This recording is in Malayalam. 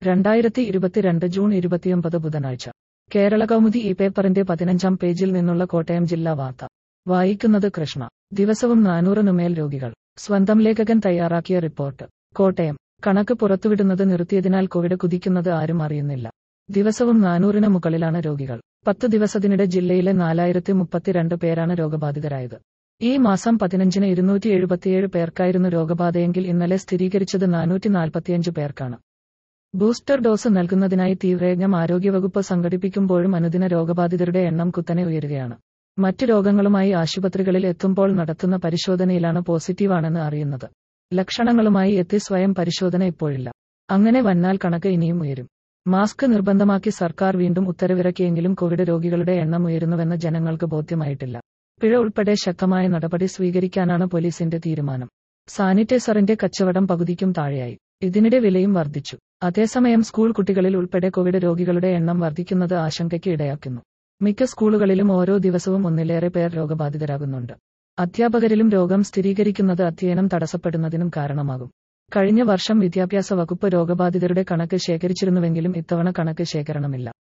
രണ്ടായിരത്തി ഇരുപത്തിരണ്ട് ജൂൺ ഇരുപത്തിയൊമ്പത് ബുധനാഴ്ച കേരള കൗമുദി ഈ പേപ്പറിന്റെ പതിനഞ്ചാം പേജിൽ നിന്നുള്ള കോട്ടയം ജില്ലാ വാർത്ത വായിക്കുന്നത് കൃഷ്ണ ദിവസവും നാനൂറിനുമേൽ രോഗികൾ സ്വന്തം ലേഖകൻ തയ്യാറാക്കിയ റിപ്പോർട്ട് കോട്ടയം കണക്ക് പുറത്തുവിടുന്നത് നിർത്തിയതിനാൽ കോവിഡ് കുതിക്കുന്നത് ആരും അറിയുന്നില്ല ദിവസവും നാനൂറിന് മുകളിലാണ് രോഗികൾ പത്ത് ദിവസത്തിനിടെ ജില്ലയിലെ നാലായിരത്തി മുപ്പത്തിരണ്ട് പേരാണ് രോഗബാധിതരായത് ഈ മാസം പതിനഞ്ചിന് ഇരുന്നൂറ്റി എഴുപത്തിയേഴ് പേർക്കായിരുന്നു രോഗബാധയെങ്കിൽ ഇന്നലെ സ്ഥിരീകരിച്ചത് നാനൂറ്റി നാൽപ്പത്തിയഞ്ച് പേർക്കാണ് ബൂസ്റ്റർ ഡോസ് നൽകുന്നതിനായി തീവ്രയജ്ഞം ആരോഗ്യവകുപ്പ് സംഘടിപ്പിക്കുമ്പോഴും അനുദിന രോഗബാധിതരുടെ എണ്ണം കുത്തനെ ഉയരുകയാണ് മറ്റു രോഗങ്ങളുമായി ആശുപത്രികളിൽ എത്തുമ്പോൾ നടത്തുന്ന പരിശോധനയിലാണ് പോസിറ്റീവാണെന്ന് അറിയുന്നത് ലക്ഷണങ്ങളുമായി എത്തി സ്വയം പരിശോധന ഇപ്പോഴില്ല അങ്ങനെ വന്നാൽ കണക്ക് ഇനിയും ഉയരും മാസ്ക് നിർബന്ധമാക്കി സർക്കാർ വീണ്ടും ഉത്തരവിറക്കിയെങ്കിലും കോവിഡ് രോഗികളുടെ എണ്ണം ഉയരുന്നുവെന്ന് ജനങ്ങൾക്ക് ബോധ്യമായിട്ടില്ല പിഴ ഉൾപ്പെടെ ശക്തമായ നടപടി സ്വീകരിക്കാനാണ് പോലീസിന്റെ തീരുമാനം സാനിറ്റൈസറിന്റെ കച്ചവടം പകുതിക്കും താഴെയായി ഇതിനിടെ വിലയും വർദ്ധിച്ചു അതേസമയം സ്കൂൾ കുട്ടികളിൽ ഉൾപ്പെടെ കോവിഡ് രോഗികളുടെ എണ്ണം വർദ്ധിക്കുന്നത് ആശങ്കയ്ക്ക് ഇടയാക്കുന്നു മിക്ക സ്കൂളുകളിലും ഓരോ ദിവസവും ഒന്നിലേറെ പേർ രോഗബാധിതരാകുന്നുണ്ട് അധ്യാപകരിലും രോഗം സ്ഥിരീകരിക്കുന്നത് അധ്യയനം തടസ്സപ്പെടുന്നതിനും കാരണമാകും കഴിഞ്ഞ വർഷം വിദ്യാഭ്യാസ വകുപ്പ് രോഗബാധിതരുടെ കണക്ക് ശേഖരിച്ചിരുന്നുവെങ്കിലും ഇത്തവണ കണക്ക് ശേഖരണമില്ല